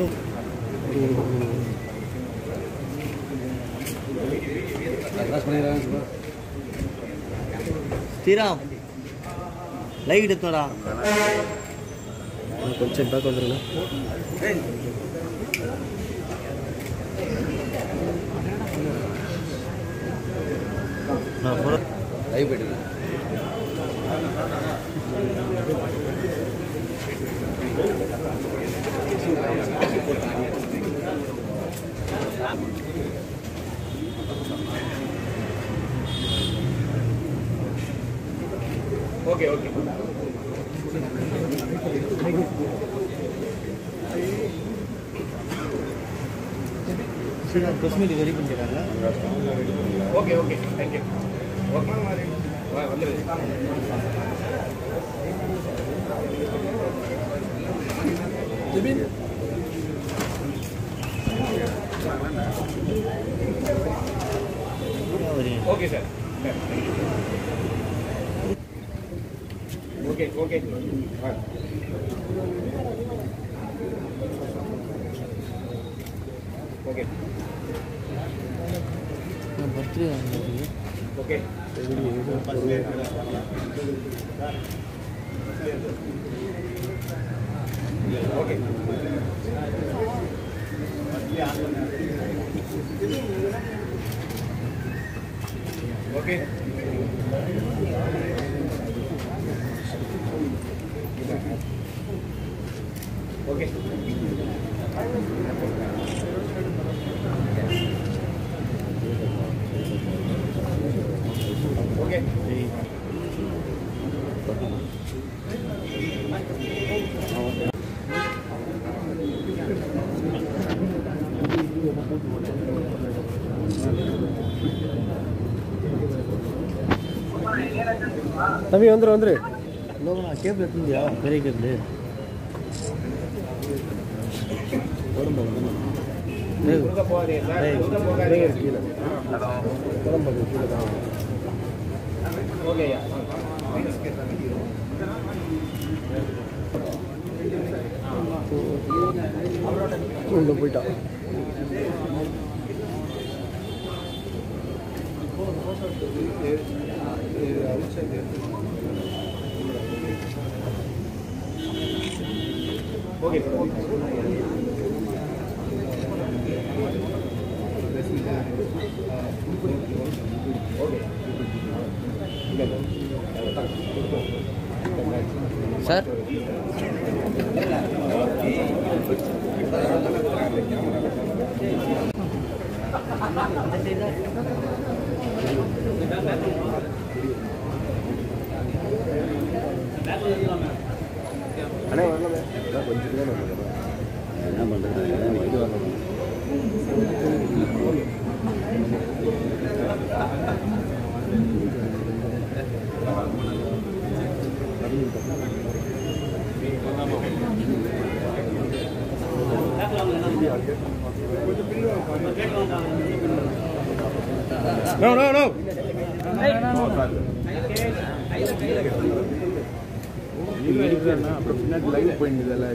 Sriram live எடுத்தோடா கொஞ்சம் back வந்துருங்க நான் போகிறேன் லைவ் போயிட்டு okay okay Sriram press meet ready பண்ணிக்கிறாங்க ஓகே ஓகே தேங்க்யூ ஓகே வா வந்துடுது வரீங்க ஓகே சார் ஓகே ஓகே வா ஓகே பர்த்டே வாங்கிருக்கு okay okay okay okay okay தம்பி வந்துரு வந்துரு லோகனா கேபிள் எடுத்துந்தியா பெரிய கேபிள் உள்ள போகாதீங்க சார் உள்ள போகாதீங்க கீழே கிளம்பு கீழே தான் ஓகே ஐயா உள்ள போயிட்டான் ஓகே சார் அண்ணே வரலாமே அதான் கொஞ்சம் தான் நம்ம என்ன பண்ணுறது இது வரணும் நோ நோ நோ அப்புறம் பின்னாடி லைவ் போயிட்டு இதெல்லாம்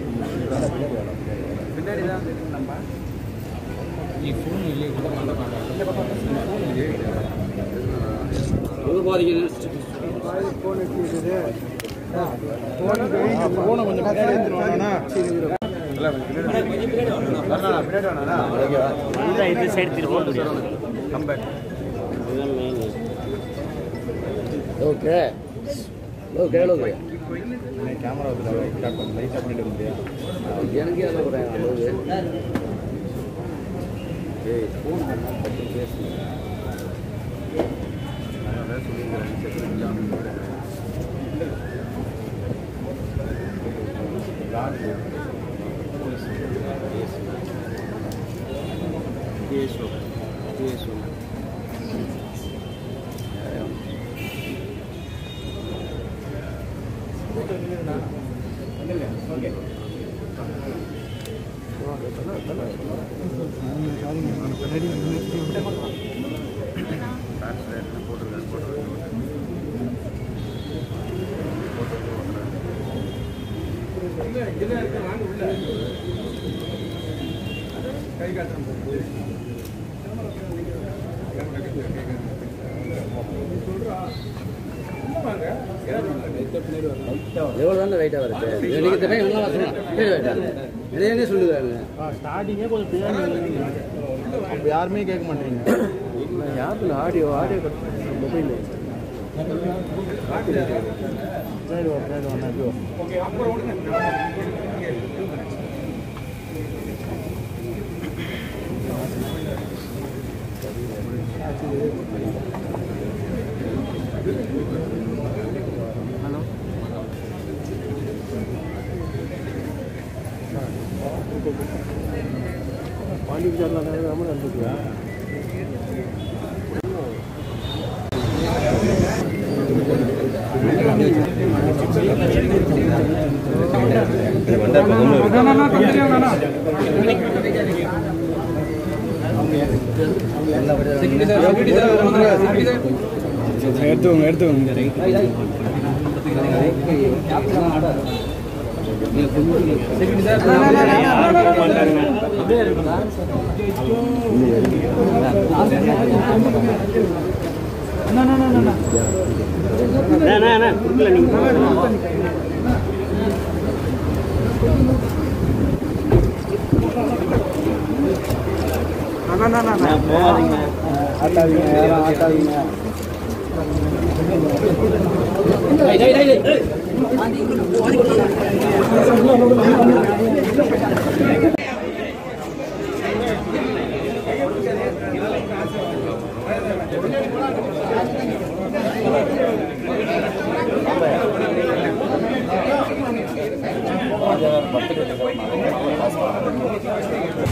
போன கொஞ்சம் பின்னாடி எடுத்துருவானா இதுதான் இது சைடு திரும்ப முடியும் ஓகே ஓகே ஓகே கேமரா லைட்டாக பண்ணிட்டு முடியா எனக்கே அதை ஒரு அளவு ஏய் ஃபோன் பண்ணா பற்றி பேசணும் ஓகே போட்டுருக்கேன் எவ்வளோ தானே ரைட்டாக வருது எனக்கு தெரியும் என்ன சொல்லலாம் நிறைய சொல்லுவாங்க ஸ்டார்டிங்கே கொஞ்சம் தெரியாமல் அப்போ யாருமே கேட்க மாட்டீங்க யாருல ஆடியோ ஆடியோ கட் மொபைல் சரி வா சரி வா நான் ஹலோ பாண்டி விசாரில் நம்ம நடந்துக்குவா எடுத்துக்கோங்க எடுத்துக்கோங்க அண்ணா அண்ணா கொடுக்கல நீங்கள் போகாதீங்க ஆட்டாதீங்க யாரும் ஆட்டாதீங்க பத்து